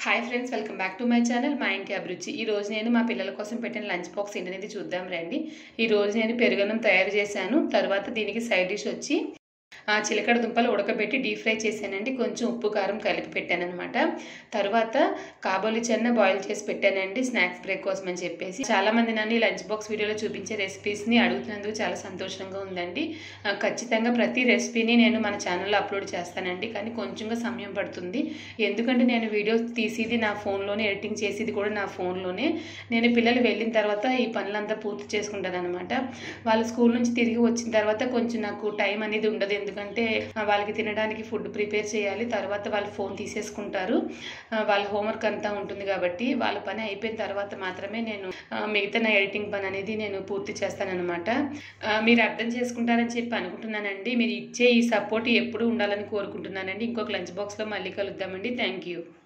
hi friends welcome back to my channel మా ఇంటి అభిరుచి ఈ రోజు నేను మా పిల్లల కోసం పెట్టిన లంచ్ బాక్స్ ఏంటనేది చూద్దాం రండి ఈ రోజు నేను పెరుగన్నం తయారు చేశాను తర్వాత దీనికి సైడ్ డిష్ వచ్చి ఆ, చిలకడ దుంపలు ఉడకబెట్టి డీప్ ఫ్రై చేశానండి కొంచెం ఉప్పు కారం కలిపి పెట్టానమాట తర్వాత కాబోలి చెన్న బాయిల్ చేసి పెట్టానండి స్నాక్స్ బ్రేక్ కోసం అని చెప్పేసి చాలా మంది నన్ను ఈ లంచ్ బాక్స్ వీడియోలో చూపించే రెసిపీస్ని అడుగుతున్నందుకు చాలా సంతోషంగా ఉందండి ఆ, ఖచ్చితంగా ప్రతి రెసిపీని నేను మన ఛానల్లో అప్లోడ్ చేస్తానండి కానీ కొంచెంగా సమయం పడుతుంది ఎందుకంటే నేను వీడియోస్ తీసేది నా ఫోన్లోనే ఎడిటింగ్ చేసేది కూడా నా ఫోన్లోనే నేను పిల్లలు వెళ్ళిన తర్వాత ఈ పనులంతా పూర్తి చేసుకుంటాను అనమాట వాళ్ళు స్కూల్ నుంచి తిరిగి వచ్చిన తర్వాత కొంచెం నాకు టైం అనేది ఉండదు ఎందుకంటే ఆ, వాళ్ళకి తినడానికి ఫుడ్ ప్రిపేర్ చేయాలి తర్వాత వాళ్ళు ఫోన్ తీసేసుకుంటారు ఆ, వాళ్ళ హోంవర్క్ అంతా ఉంటుంది కాబట్టి వాళ్ళ పని అయిపోయిన తర్వాత మాత్రమే నేను ఆ, మిగతా నా ఎడిటింగ్ పని అనేది నేను పూర్తి చేస్తానన్నమాట ఆ, మీరు అర్థం చేసుకుంటారని చెప్పి అనుకుంటున్నానండి మీరు ఇచ్చే ఈ సపోర్ట్ ఎప్పుడు ఉండాలని కోరుకుంటున్నానండి ఇంకొక లంచ్ బాక్స్లో మళ్ళీ కలుద్దామండి థ్యాంక్ యూ